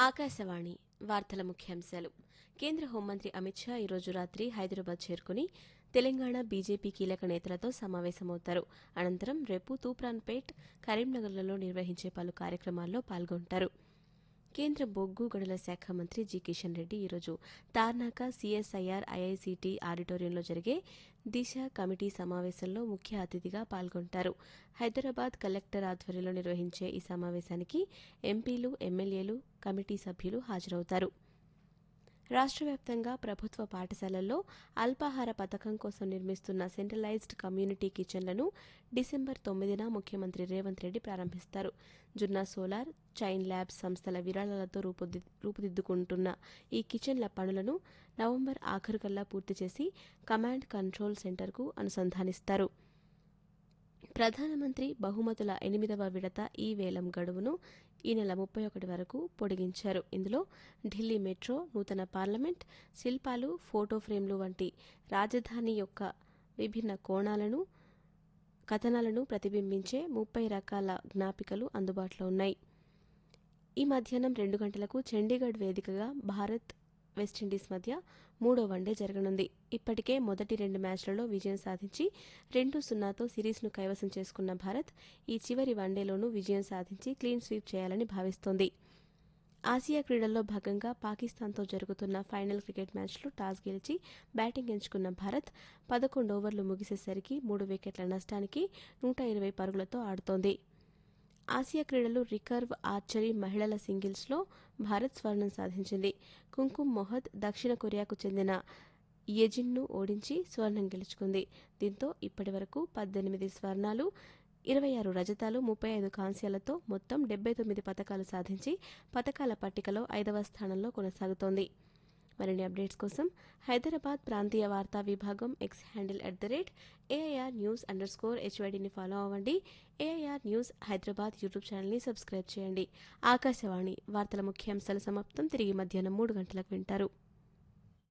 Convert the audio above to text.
ఆకాశవాణి వార్తల ముఖ్యాంశాలు కేంద్ర హోంమంత్రి అమిత్ షా ఈరోజు రాత్రి హైదరాబాద్ చేరుకుని తెలంగాణ బీజేపీ కీలక నేతలతో సమావేశమవుతారు అనంతరం రేపు తూప్రాన్పేట్ కరీంనగర్లలో నిర్వహించే పలు కార్యక్రమాల్లో పాల్గొంటారు కేంద్ర బొగ్గు గనుల శాఖ మంత్రి జి కిషన్ రెడ్డి ఈరోజు తార్నాక సిఎస్ఐఆర్ ఐఐసిటి ఆడిటోరియంలో జరిగే దిశ కమిటీ సమావేశంలో ముఖ్య అతిథిగా పాల్గొంటారు హైదరాబాద్ కలెక్టర్ ఆధ్వర్యంలో నిర్వహించే ఈ సమావేశానికి ఎంపీలు ఎమ్మెల్యేలు కమిటీ సభ్యులు హాజరవుతారు రాష్ట్ర వ్యాప్తంగా ప్రభుత్వ పాఠశాలల్లో అల్పాహార పథకం కోసం నిర్మిస్తున్న సెంట్రలైజ్డ్ కమ్యూనిటీ కిచెన్లను డిసెంబర్ తొమ్మిదిన ముఖ్యమంత్రి రేవంత్ రెడ్డి ప్రారంభిస్తారు జున్నా సోలార్ చైన్ ల్యాబ్స్ సంస్థల విరాళాలతో రూపుది- రూపుదిద్దుకుంటున్న ఈ కిచెన్ల పనులను నవంబర్ ఆఖరుకల్లా పూర్తి చేసి కమాండ్ కంట్రోల్ సెంటర్కు అనుసంధానిస్తారు ప్రధానమంత్రి బహుమతుల ఎనిమిదవ విడత ఈ వేలం గడువును ఈ నెల ముప్పై ఒకటి వరకు పొడిగించారు ఇందులో ఢిల్లీ మెట్రో నూతన పార్లమెంట్ శిల్పాలు ఫోటో ఫ్రేమ్లు వంటి రాజధాని యొక్క విభిన్న కోణాలను కథనాలను ప్రతిబింబించే ముప్పై రకాల జ్ఞాపికలు అందుబాటులో ఉన్నాయి ఈ మధ్యాహ్నం రెండు గంటలకు చండీగఢ్ వేదికగా భారత్ వెస్టిండీస్ మధ్య మూడో వన్డే జరగనుంది ఇప్పటికే మొదటి రెండు మ్యాచ్లలో విజయం సాధించి రెండు సున్నాతో సిరీస్ను కైవసం చేసుకున్న భారత్ ఈ చివరి వన్డేలోనూ విజయం సాధించి క్లీన్ స్వీప్ చేయాలని భావిస్తోంది ఆసియా క్రీడల్లో భాగంగా పాకిస్తాన్తో జరుగుతున్న ఫైనల్ క్రికెట్ మ్యాచ్లో టాస్ గెలిచి బ్యాటింగ్ ఎంచుకున్న భారత్ పదకొండు ఓవర్లు ముగిసేసరికి మూడు వికెట్ల నష్టానికి నూట ఇరవై పరుగులతో ఆడుతోంది ఆసియా క్రీడలు రికర్వ్ ఆర్చరీ మహిళల సింగిల్స్లో భారత్ స్వర్ణం సాధించింది కుంకుమ్ మొహద్ దక్షిణ కొరియాకు చెందిన యజిన్ను ఓడించి స్వర్ణం గెలుచుకుంది దీంతో ఇప్పటివరకు పద్దెనిమిది స్వర్ణాలు ఇరవై ఆరు రజతాలు ముప్పై ఐదు కాంస్యాలతో మొత్తం డెబ్బై తొమ్మిది పథకాలు సాధించి పథకాల పట్టికలో ఐదవ స్థానంలో కొనసాగుతోంది మరిన్ని అప్డేట్స్ కోసం హైదరాబాద్ ప్రాంతీయ వార్తా విభాగం X handle at the rate AIR news under score హెచ్వైడీని ఫాలో అవ్వండి ఏఐఆర్ న్యూస్ హైదరాబాద్ యూట్యూబ్ ఛానల్ని సబ్స్క్రైబ్ చేయండి ఆకాశవాణి వార్తల ముఖ్యాంశాల సమాప్తం తిరిగి మధ్యాహ్నం మూడు గంటలకు వింటారు